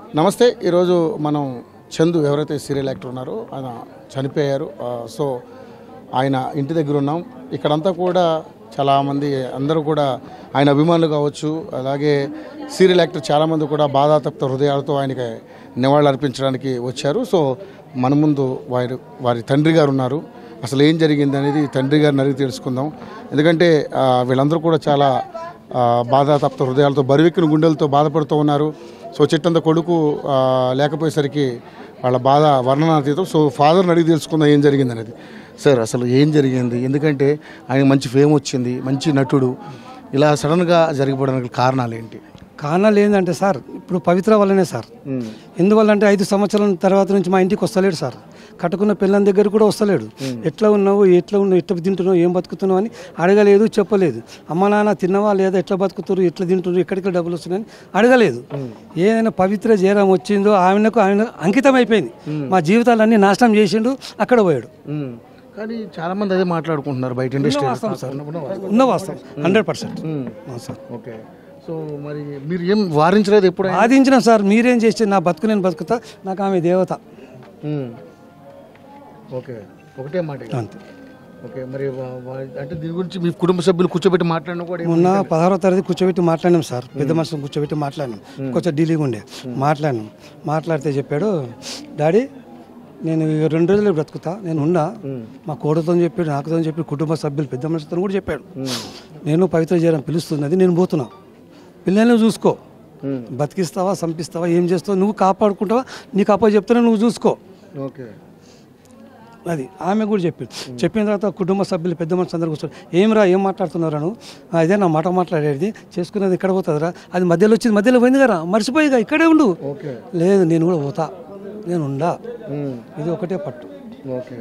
నమస్తే ఈరోజు మనం చందు ఎవరైతే సీరియల్ యాక్టర్ ఉన్నారో ఆయన చనిపోయారు ఆ, సో ఆయన ఇంటి దగ్గర ఉన్నాం ఇక్కడంతా కూడా చాలామంది అందరూ కూడా ఆయన అభిమానులు కావచ్చు అలాగే సీరియల్ యాక్టర్ చాలామంది కూడా బాధాతప్త హృదయాలతో ఆయనకి నివాళులు అర్పించడానికి వచ్చారు సో మన ముందు వారి వారి తండ్రి గారు ఉన్నారు అసలు ఏం జరిగింది అనేది తండ్రి గారిని అడిగి తెలుసుకుందాం ఎందుకంటే ఆ, వీళ్ళందరూ కూడా చాలా ఆ, బాధాతప్త హృదయాలతో బరువెక్కిన గుండెలతో బాధపడుతూ ఉన్నారు సో చిట్టంత కొడుకు ఆ, లేకపోయేసరికి వాళ్ళ బాధ వర్ణనాతీతం సో ఫాదర్ని అడిగి తెలుసుకుందాం ఏం జరిగింది అనేది సార్ అసలు ఏం జరిగింది ఎందుకంటే ఆయన మంచి ఫేమ్ వచ్చింది మంచి నటుడు ఇలా సడన్గా జరిగిపోవడానికి కారణాలు ఏంటి కారణాలు ఏంటంటే సార్ ఇప్పుడు పవిత్ర వల్లనే సార్ ఎందువల్ల అంటే ఐదు సంవత్సరాల తర్వాత నుంచి మా ఇంటికి వస్తలేడు సార్ కట్టుకున్న పిల్లల దగ్గర కూడా వస్తలేడు ఎట్లా ఉన్నావు ఎట్లా ఉన్నావు ఎట్లా తింటున్నావు ఏం బతుకుతున్నావు అని అడగలేదు చెప్పలేదు అమ్మ నాన్న తిన్నవా లేదా ఎట్లా బతుకుతున్నారు ఎట్లా తింటున్నారు ఎక్కడికి డబ్బులు వస్తున్నాయని అడగలేదు ఏదైనా పవిత్ర జయరాం వచ్చిందో ఆమెకు ఆయన అంకితం అయిపోయింది మా జీవితాలన్నీ నాశనం చేసిండు అక్కడ పోయాడు కానీ చాలా మంది అదే మాట్లాడుకుంటున్నారు బయట ఇండస్ట్రీ వాస్తవం సార్ ఉన్న వాస్తవం hundred percent sir okay so మరి మీరు ఏం వారించలేదు ఎప్పుడు బాధించిన సార్ మీరేం చేస్తే నా బతుకు నేను బతుకుతా నాకు ఆమె దేవత ఓకే ఒకటే మాట ఇక. అంతే ఓకే మరి వా- వా- అంటే దీని గురించి మీ కుటుంబ సభ్యులు కూర్చోబెట్టి మాట్లాడినా కూడా ఏం- మొన్న పదహారో తరగతి కూర్చోబెట్టి మాట్లాడినాం సార్ పెద్ద మనుషులు కూర్చోబెట్టి మాట్లాడినాం కొంచెం ఢిల్లీగా ఉండే మాట్లాడినాం మాట్లాడితే చెప్పాడు డాడీ నేను ఈ రెండు రోజులు బ్రతుకుతా నేను ఉన్నా మా కోడతో చెప్పాడు నాకుతో చెప్పి కుటుంబ సభ్యులు పెద్ద మనుషులతో కూడా చెప్పాడు నేను పవిత్ర చేయడం పిలుస్తున్నది నేను పోతున్నా పిల్లల్ని చూసుకో బతికిస్తావా సంపిస్తావా ఏం చేస్తావా నువ్వు కాపాడుకుంటావా నీకు అప్ప చెప్తానే నువ్వు చూసుకో ఓకే అది ఆమె కూడా చెప్పింది చెప్పిన తర్వాత కుటుంబ సభ్యులు పెద్ద మనుషులు అందరూ కూర్చొని ఏమిరా ఏం మాట్లాడుతున్నారా నువ్వు "ఆ, ఇదే నా మాట మాట్లాడేది చేసుకునేది ఇక్కడ పోతుందిరా అది మధ్యలో వచ్చింది మధ్యలో పోయింది కదా మర్చిపోయిగా ఇక్కడే ఉండు ఓకే లేదు నేను కూడా పోతా నేను ఉండా ఇది ఒకటే పట్టు ఓకే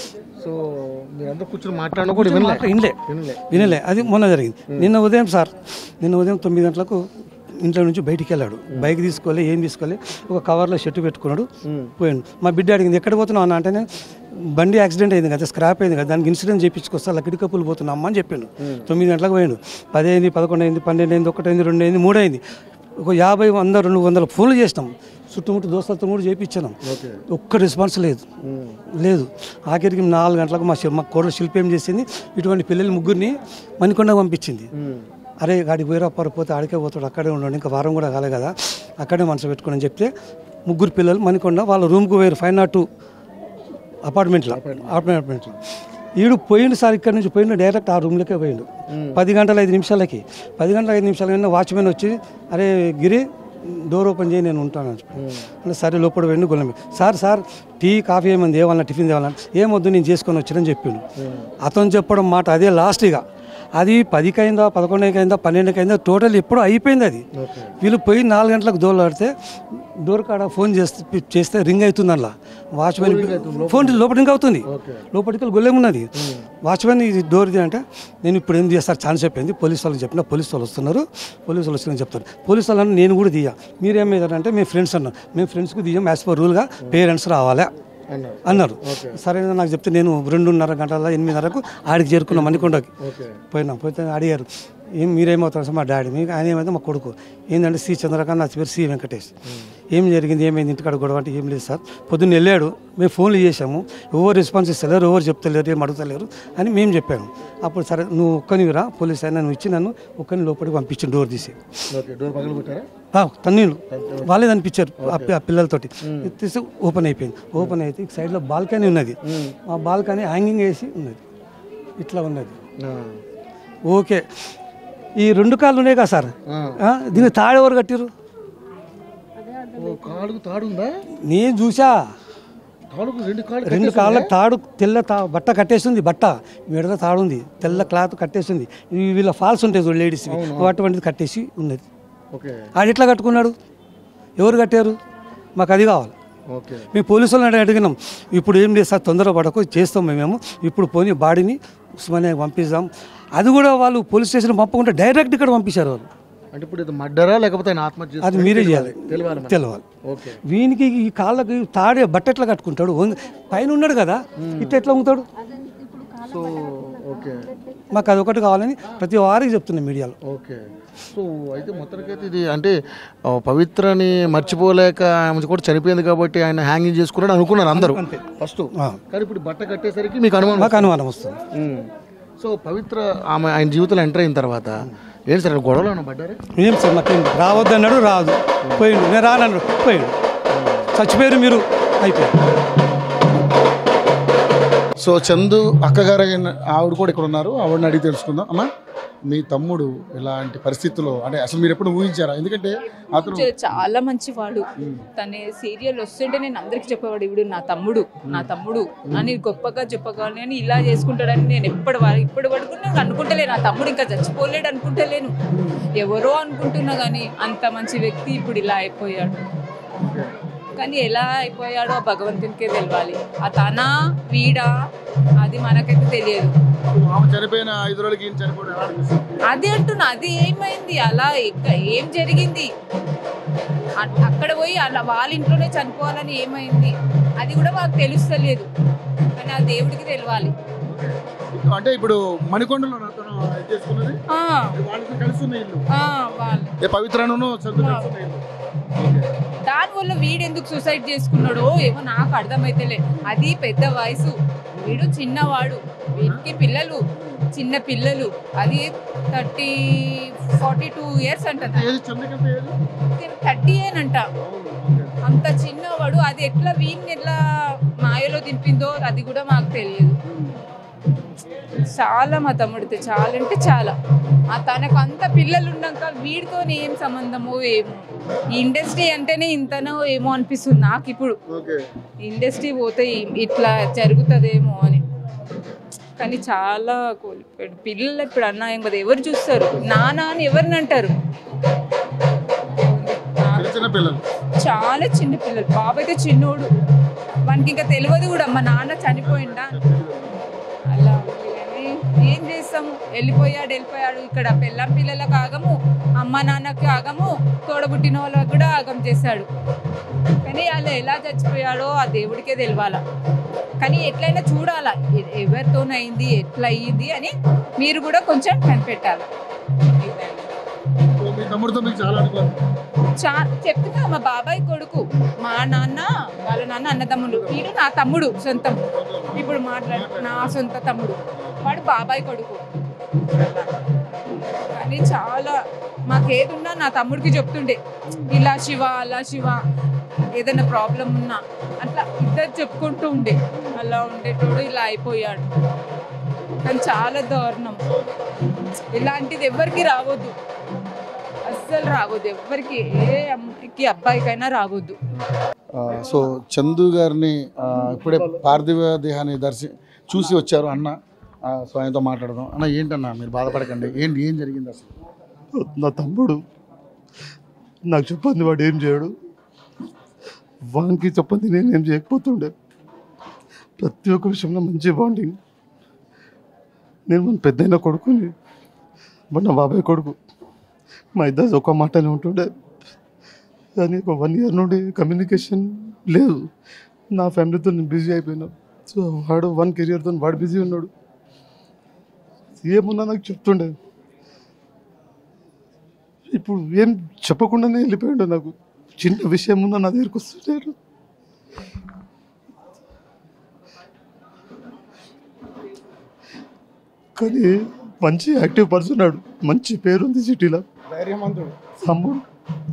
సో మీరందరూ కూర్చొని మాట్లాడినా కూడా వినలే మాట వినలే వినలే వినలే అది మొన్న జరిగింది నిన్న ఉదయం సార్ నిన్న ఉదయం తొమ్మిది గంటలకు ఇంట్లో నుంచి బయటికి వెళ్ళాడు బైక్ తీసుకోలే ఏం తీసుకోలే ఒక కవర్లో షర్టు పెట్టుకున్నాడు పోయాడు మా బిడ్డ అడిగింది ఎక్కడ పోతున్నావు అన్న అంటే బండి యాక్సిడెంట్ అయింది కదా స్క్రాప్ అయింది కదా దానికి ఇన్సూరెన్స్ చేయించుకొస్తా లక్కడి కప్పులు పోతున్నా అమ్మ అని చెప్పిండు తొమ్మిది గంటలకు పోయాడు పది అయింది పదకొండు అయింది పన్నెండు అయింది ఒకటి అయింది రెండు అయింది మూడు అయింది ఒక యాభై వంద రెండు వందల ఫోన్లు చేసినాం చుట్టుముట్టు దోస్తులతో కూడా చేయించాం ఒక్క రెస్పాన్స్ లేదు లేదు ఆఖరికి నాలుగు గంటలకు మా శివ- మా కోడలు శిల్పి ఏం చేసింది ఇటువంటి పిల్లలు ముగ్గురిని మణికొండ పంపించింది అరే గాడికి పోయిరా పోతే ఆడికే పోతాడు అక్కడే ఉన్నాడు ఇంకా వారం కూడా కాలే కదా అక్కడే మనసు పెట్టుకుని అని చెప్తే ముగ్గురు పిల్లలు మణికొండ వాళ్ళ రూమ్కి పోయారు ఫైవ్ నాట్ టూ అపార్ట్మెంట్లో అపార్ట్మెంట్లో ఈడు పోయిండు సార్ ఇక్కడ నుంచి పోయిండు డైరెక్ట్ ఆ రూమ్లోకే పోయిండు పది గంటల ఐదు నిమిషాలకి పది గంటల ఐదు నిమిషాలకి వాచ్మెన్ వచ్చి అరే గిరి డోర్ ఓపెన్ చేయి నేను ఉంటాను అని చెప్పి. అంటే సరే లోపల వెళ్ళి గొల్లం సార్ సార్ టీ కాఫీ ఏమైంది ఏమన్నా టిఫిన్ తేవాలని ఏమొద్దు నేను చేసుకొని వచ్చినని చెప్పిండు అతను చెప్పడం మాట అదే లాస్ట్ ఇక అది పదికైందా పదకొండుకైందా పన్నెండుకైందా టోటల్ ఎప్పుడో అయిపోయింది అది వీళ్ళు పోయి నాలుగు గంటలకు డోర్ ఆడితే డోర్ కాడ ఫోన్ చేస్తే చేస్తే రింగ్ అవుతుంది అలా వాచ్మెన్ ఫోన్ లోపల రింగ్ అవుతుంది లోపలికి వెళ్ళి గొల్లెం ఉన్నది వాచ్మెన్ ఇది డోర్ ఇది అంటే నేను ఇప్పుడు ఏం చేస్తారు ఛాన్స్ చెప్పింది పోలీస్ వాళ్ళకి చెప్పిన పోలీస్ వాళ్ళు వస్తున్నారు పోలీస్ వాళ్ళు వస్తున్నారని చెప్తారు పోలీస్ వాళ్ళని నేను కూడా దియ్యా మీరేమేదంటే మేము ఫ్రెండ్స్ అన్నారు మేము ఫ్రెండ్స్కి దియ్యం యాజ్ పర్ రూల్గా పేరెంట్స్ రావాలా అన్నారు అన్నారు సరే నాకు చెప్తే నేను రెండున్నర గంటల ఎనిమిదిన్నరకు ఆడికి చేరుకున్నాం మణికొండకి ఓకే పోయినాం పోతే అడిగారు ఏం మీరేమవుతారు సార్ మా డాడీ మీకు ఆయన ఏమైతే మా కొడుకు ఏంటంటే సి చంద్రకాంత్ నా పేరు సి వెంకటేష్ ఏం జరిగింది ఏమైంది ఇంటికాడ గొడవ అంటే ఏం లేదు సార్ పొద్దున్న వెళ్ళాడు మేము ఫోన్లు చేసాము ఎవరు రెస్పాన్స్ ఇస్తలేరు ఎవరు చెప్తలేరు ఏం అడుగుతలేరు అని మేము చెప్పాము అప్పుడు సరే నువ్వు ఒక్కనివి రా పోలీస్ అయినా నువ్వు ఇచ్చి నన్ను ఒక్కని లోపలికి పంపించింది డోర్ తీసి ఓకే డోర్ పగలు కొట్టారా ఆ, తన్నీళ్ళు వాళ్ళే అనిపించారు ఆ పి- ఆ పిల్లలతోటి తీసి ఓపెన్ అయిపోయింది ఓపెన్ అయితే ఇటు సైడ్లో బాల్కనీ ఉన్నది ఆ బాల్కనీ హ్యాంగింగ్ వేసి ఉన్నది ఇట్లా ఉన్నది ఓకే ఈ రెండు కాళ్ళు ఉన్నాయి కదా సార్ ఆ, దీనికి తాడు ఎవరు కట్టిరు ఓ కాలుకు తాడు ఉందా నేను చూసా కాలుకు రెండు కాళ్ళు రెండు కాళ్ళ తాడు తెల్ల తా బట్ట కట్టేసింది బట్ట మెడల తాడు ఉంది తెల్ల క్లాత్ కట్టేసింది ఇవి వీళ్ళ ఫాల్స్ ఉంటాయి చూడు లేడీస్ అటువంటిది కట్టేసి ఉన్నది ఓకే ఆడు ఎట్లా కట్టుకున్నాడు ఎవరు కట్టారు మాకు అది కావాలి ఓకే మేము పోలీసు వాళ్ళని అడిగినాం ఇప్పుడు ఏం లేదు సార్ తొందర పడకు చేస్తాం మేము ఇప్పుడు పోనీ బాడీని ఉస్మానియాకి పంపిస్తాం అది కూడా వాళ్ళు పోలీస్ స్టేషన్ పంపకుండా డైరెక్ట్ ఇక్కడ పంపించారు వాళ్ళు అంటే ఇప్పుడు ఇది మర్డరా లేకపోతే ఆయన ఆత్మహత్య అది మీరే చేయాలి తెలియాలి మనకి. తెలవాలి ఓకే వీనికి ఈ కాళ్ళకి తాడే బట్ట ఎట్లా కట్టుకుంటాడు వంగ- పైన ఉన్నాడు కదా ఇట్లా ఎట్లా ఉంటాడు సో ఓకే మాకు అది ఒకటి కావాలని ప్రతి వారికి చెప్తున్నాం మీడియాలో ఓకే సో అయితే మొత్తానికైతే ఇది అంటే ఆ, పవిత్రని మర్చిపోలేక ఆమె కూడా చనిపోయింది కాబట్టి ఆయన హ్యాంగింగ్ చేసుకున్నాడు అనుకున్నారు అందరూ ఫస్ట్ ఆ. కానీ ఇప్పుడు బట్ట కట్టేసరికి మీకు అనుమానం మాకు అనుమానం వస్తుంది ఉమ్. సో పవిత్ర ఆమె ఆయన జీవితంలో ఎంటర్ అయిన తర్వాత ఏంటి సార్ గొడవలు ఏమైనా పడ్డారా ఏం సార్ మాకేం రావద్దు అన్నాడు రాదు పోయిండు నేను రానన్నాడు పోయిండు చచ్చిపోయారు మీరు అయిపోయారు సో చందు అక్కగారు అయిన ఆవిడ కూడా ఇక్కడ ఉన్నారు ఆవిడని అడిగి తెలుసుకుందాం అమ్మా మీ తమ్ముడు ఇలాంటి పరిస్థితుల్లో అంటే అసలు మీరు ఎప్పుడు ఊహించారా ఎందుకంటే అతను చా- చాలా మంచివాడు తన సీరియల్ వస్తుంటే నేను అందరికి చెప్పేవాడు ఇవిడు నా తమ్ముడు నా తమ్ముడు అని గొప్పగా చెప్పగలను అని ఇలా చేసుకుంటాడని నేను ఎప్పటి వరకు ఇప్పటి వరకు నేను అనుకుంటలేను నా తమ్ముడు ఇంకా చచ్చిపోలేడు అనుకుంటలేను ఎవరో అనుకుంటున్నా కానీ అంత మంచి వ్యక్తి ఇప్పుడు ఇలా అయిపోయాడు కానీ ఎలా అయిపోయాడో ఆ భగవంతునికే తెలియాలి ఆ తన వీడా అది మనకైతే తెలియదు ఆమె చనిపోయిన ఐదు రోజులకి ఈయన చనిపోవడం ఎలా అనిపిస్తుంది అది అంటున్నా అది ఏమైంది అలా ఎక్క- ఏం జరిగింది అ- అక్కడ పోయి అలా వాళ్ళ ఇంట్లోనే చనిపోవాలని ఏమైంది అది కూడా మాకు తెలుస్తలేదు కానీ ఆ దేవుడికి తెలియాలి అంటే ఇప్పుడు మణికొండలో అతను ఇది చేసుకున్నది ఆ, వాళ్ళకి కలిసి ఉన్న ఇల్లు ఆ, వాళ్ళు ఏ పవిత్రను చందు కలిసి ఉన్న ఇల్లు ఓకే. దానివల్ల వీడు ఎందుకు సూసైడ్ చేసుకున్నాడో ఏమో నాకు అర్థమైతలే అది పెద్ద వయసు వీడు చిన్నవాడు వీడికి పిల్లలు చిన్న పిల్లలు అది థర్టీ ఫార్టీ టూ ఇయర్స్ అంట ఏది చందుకంత ఏది థర్టీ ఏనంట అంత చిన్నవాడు అది ఎట్లా వీడిని ఎట్లా మాయలో దింపిందో అది కూడా మాకు తెలియదు చాలా మా తమ్ముడితే చాలా అంటే చాలా ఆ తనకు అంత పిల్లలు ఉన్నాక వీడితో ఏం సంబంధమో ఏమో ఈ ఇండస్ట్రీ అంటేనే ఇంతనో ఏమో అనిపిస్తుంది నాకు ఇప్పుడు ఓకే ఇండస్ట్రీ పోతే ఇ- ఇట్లా జరుగుతుందేమో అని కానీ చాలా కోల్పోయాడు పిల్లలు ఇప్పుడు అన్నాయం కదా ఎవరు చూస్తారు నానా అని ఎవరిని అంటారు చిన్న చిన్న పిల్లలు చాలా చిన్న పిల్లలు బాబు అయితే చిన్నోడు వానికి ఇంకా తెలియదు కూడా మా నాన్న చనిపోయిందా అలా ఉంది కానీ ఏం చేస్తాము వెళ్ళిపోయాడు వెళ్ళిపోయాడు ఇక్కడ పిల్లం పిల్లలకు ఆగము అమ్మ నాన్నకి ఆగము తోడబుట్టిన వాళ్ళకి కూడా ఆగం చేశాడు కానీ అలా ఎలా చచ్చిపోయాడో ఆ దేవుడికే తెలియాల కానీ ఎట్లయినా చూడాలా ఎ- ఎవరితోనైంది ఎట్లా అయ్యింది అని మీరు కూడా కొంచెం కనిపెట్టాలి సో మీ తమ్ముడితో మీకు చాలా అనుభవం చా చెప్తున్నా మా బాబాయ్ కొడుకు మా నాన్న వాళ్ళ నాన్న అన్నదమ్ములు వీడు నా తమ్ముడు సొంతం ఇప్పుడు మాట్లాడు నా సొంత తమ్ముడు వాడు బాబాయ్ కొడుకు కానీ చాలా మాకేదున్నా నా తమ్ముడికి చెప్తుండే ఇలా శివ అలా శివ ఏదైనా ప్రాబ్లం ఉన్నా అట్లా ఇద్దరు చెప్పుకుంటూ ఉండే అలా ఉండేటోడు ఇలా అయిపోయాడు కానీ చాలా దారుణం ఇలాంటిది ఎవ్వరికి రావద్దు అస్సలు రావద్దు ఎవ్వరికి ఏ అమ్మాయికి అబ్బాయికైనా రావద్దు ఆ, సో చందు గారిని ఆ, ఇప్పుడే పార్థివ దేహాన్ని దర్శి చూసి వచ్చారు అన్న ఆ, సో ఆయనతో మాట్లాడదాం అన్న ఏంటన్నా మీరు బాధపడకండి ఏంటి ఏం జరిగింది అసలు నా తమ్ముడు నాకు చెప్పండి వాడు ఏం చేయడు వానికి చెప్పండి నేనేం చేయకపోతుండే ప్రతి ఒక్క విషయంలో మంచి బాండింగ్ నేను మన పెద్దయిన కొడుకుని బట్ నా బాబాయ్ కొడుకు మా ఇద్దరు ఒక మాటనే ఉంటుండే కానీ ఒక వన్ ఇయర్ నుండి కమ్యూనికేషన్ లేదు నా ఫ్యామిలీతో నేను బిజీ అయిపోయినా సో వాడు వన్ కెరియర్తో వాడు బిజీ ఉన్నాడు ఏమున్నా నాకు చెప్తుండే ఇప్పుడు ఏం చెప్పకుండానే వెళ్ళిపోయాడు నాకు చిన్న విషయం ఉన్నా నా దగ్గరికి వస్తున్నాడు కానీ మంచి యాక్టివ్ పర్సన్ ఆడు మంచి పేరుంది సిటీలో ధైర్యవంతుడు తమ్ముడు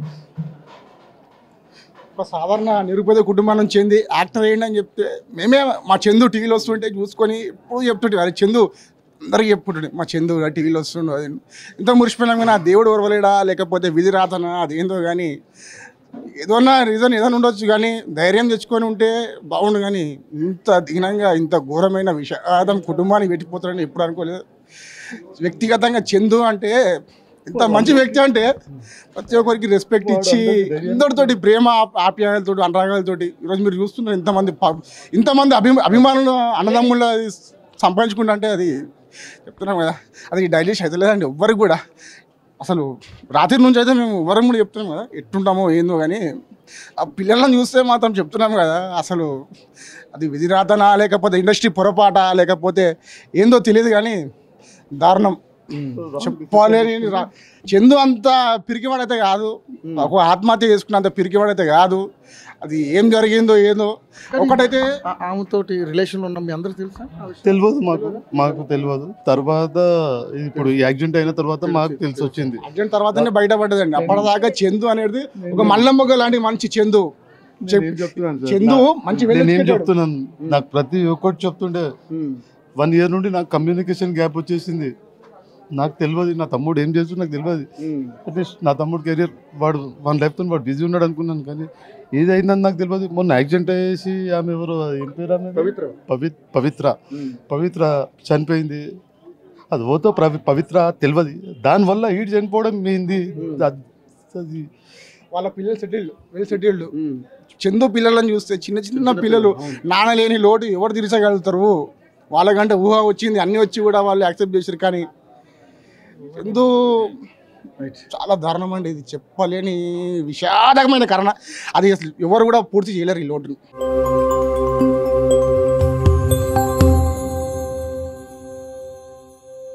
ఒక సాధారణ నిరుపేద కుటుంబం నుంచి చెంది యాక్టర్ అయ్యండి అని చెప్తే మేమే మా చందు టీవీలో వస్తుంటే చూసుకొని ఎప్పుడు చెప్తుంటే అరే చందు అందరికి చెప్పుకుంటుండే మా చందు టీవీలో వస్తుండు అది ఇంత మురిసిపోయినాం కానీ ఆ దేవుడు ఓర్వలేడా లేకపోతే విధి రాతనా అదేందో కానీ ఏదన్నా రీజన్ ఏదైనా ఉండొచ్చు కానీ ధైర్యం తెచ్చుకొని ఉంటే బాగుండు కానీ ఇంత దీనంగా ఇంత ఘోరమైన విషాదం కుటుంబానికి పెట్టిపోతాడని ఎప్పుడు అనుకోలేదు వ్యక్తిగతంగా చందు అంటే ఇంత మంచి వ్యక్తి అంటే ప్రతి ఒక్కరికి రెస్పెక్ట్ ఇచ్చి అందరితోటి ప్రేమ ఆప్- ఆప్యాయతలతోటి అనురాగాలతోటి ఈరోజు మీరు చూస్తున్నారు ఇంతమంది ప- ఇంతమంది అభి అభిమానులు అన్నదమ్ముళ్ళ సంపాదించుకుంటా అంటే అది చెప్తున్నాం కదా అది డైజెస్ట్ అవుతలేదండి ఎవ్వరికి కూడా అసలు రాత్రి నుంచి అయితే మేము వరం కూడా చెప్తున్నాం కదా ఎట్టుంటామో ఏందో కానీ ఆ పిల్లలను చూస్తే మాత్రం చెప్తున్నాం కదా అసలు అది విధిరాతనా లేకపోతే ఇండస్ట్రీ పొరపాట లేకపోతే ఏందో తెలియదు కానీ దారుణం చెప్పలేని రా- చందు అంత పిరికివాడైతే కాదు ఒక ఆత్మహత్య చేసుకున్నంత పిరికివాడైతే కాదు అది ఏం జరిగిందో ఏందో ఒకటైతే ఆమెతోటి రిలేషన్ ఉన్న మీ అందరికి తెలుసా తెలియదు మాకు మాకు తెలియదు తర్వాత ఇప్పుడు యాక్సిడెంట్ అయిన తర్వాత మాకు తెలిసి వచ్చింది అర్జెంట్ తర్వాతనే బయటపడ్డదండి అప్పటిదాకా చందు అనేది ఒక మల్లమ్మగ లాంటి మంచి చందు చెప్- నేను చెప్తున్నాను సార్. చందు మంచి well నేను ఏం educated. చెప్తున్నాను నాకు ప్రతి ఒక్కటి చెప్తుండే ఉమ్. వన్ ఇయర్ నుండి నాకు కమ్యూనికేషన్ గ్యాప్ వచ్చేసింది నాకు తెలియదు నా తమ్ముడు ఏం చేస్తుందో నాకు తెలియదు ఉమ్. అట్లీస్ట్ నా తమ్ముడు కెరియర్ వాడు వన్ లైఫ్తో వాడు బిజీ ఉన్నాడు అనుకున్నాను కానీ ఏదైందని నాకు తెలియదు మొన్న యాక్సిడెంట్ అయ్యేసి ఆమె ఎవరు ఏం పేరు ఆమె పవిత్ర. పవిత్ పవిత్ర ఉమ్. పవిత్ర చనిపోయింది అది ఓతో ప్రవి పవిత్ర తెలియదు దానివల్ల ఈడు చనిపోవడం ఏంది అది- అది వాళ్ళ పిల్లలు సెటిల్డ్ వెల్ సెటిల్డ్ చందు పిల్లలను చూస్తే చిన్న చిన్న పిల్లలు నాన్న లేని లోటు ఎవరు తీర్చగలుగుతారు వాళ్ళకంటే ఊహ వచ్చింది అన్ని వచ్చి కూడా వాళ్ళు యాక్సెప్ట్ చేశారు కానీ చందు చాలా దారుణం అండి ఇది చెప్పలేని విషాదకమైన కారణ అది అసలు ఎవరు కూడా పూర్తి చేయలేరు ఈ లోటుని